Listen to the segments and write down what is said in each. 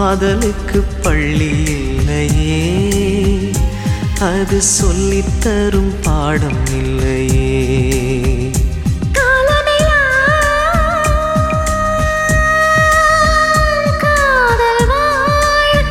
காதலுக்கு பள்ளி இல்லையே அது சொல்லித் தரும் பாடம் இல்லையே காலமெல்லாம் காதல் வாழ்க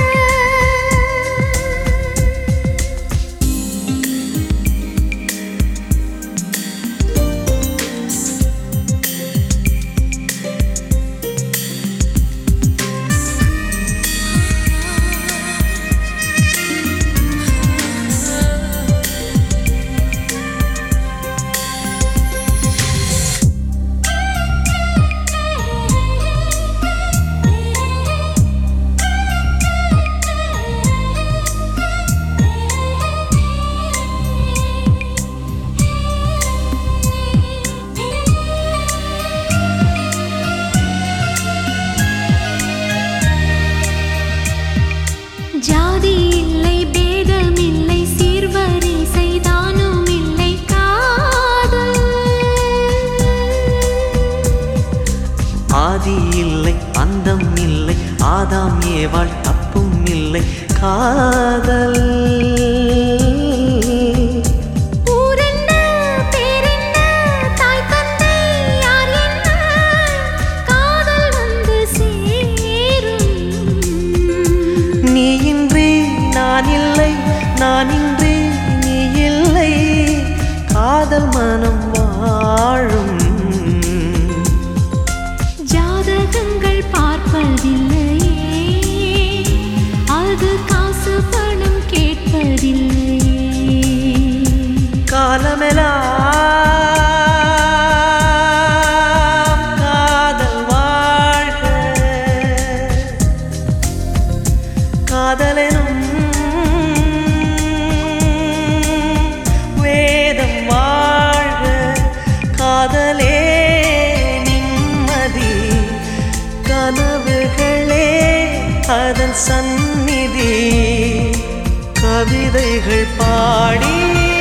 ஜாதி இல்லை பேதம் இல்லை சீர்வரிசை தானும் இல்லை காதல் ஆதி இல்லை அந்தம் இல்லை ஆதாம் ஏவாள் தப்பும் இல்லை காதல் ஊரென்ன பேரென்ன தாய் தந்தை யார் என்ன காதல் வந்து சேரும் நீ இன்றி நான் இல்லை நான் இன்றி நீ இல்லை காதல் மனம் வாழும் ஜாதகங்கள் பார்ப்பதில்லையே அது காசு பணம் கேட்பதில்லையே காலமெல்லாம் காதல் வாழ்க காதலெனும் வேதம் வாழ்க காதலே நிம்மதி கனவுகளே அதன் சந்நிதி கவிதைகள் பாடி